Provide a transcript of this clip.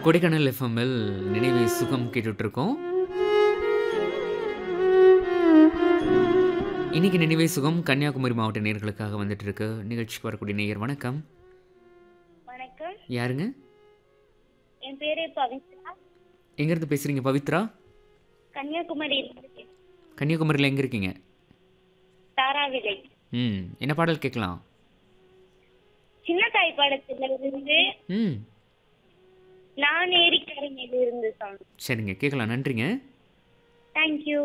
கொடைக்கானல் எஃப்எம்மில் நினைவே சுகம் கேட்டுட்டு இருக்கோம் இன்னைக்கு நினைவே சுகம் கன்னியாகுமரி மாவட்ட நேர்களுக்காக வந்துட்டு இருக்கு நிகழ்ச்சிக்கு வரக்கூடிய நேயர் வணக்கம் வணக்கம் யாருங்க என் பேரு பவித்ரா எங்கேருந்து பேசுறீங்க பவித்ரா கன்னியாகுமரி கன்னியாகுமரியில் எங்கே இருக்கீங்க தாராவிலை ம் என்ன பாடல் கேட்கலாம் சின்ன தாய் படத்துல இருந்து ம் நான் ஏரிக்கரை மேல இருந்து சாங் சரிங்க கேட்கலாம் நன்றிங்க தேங்க்யூ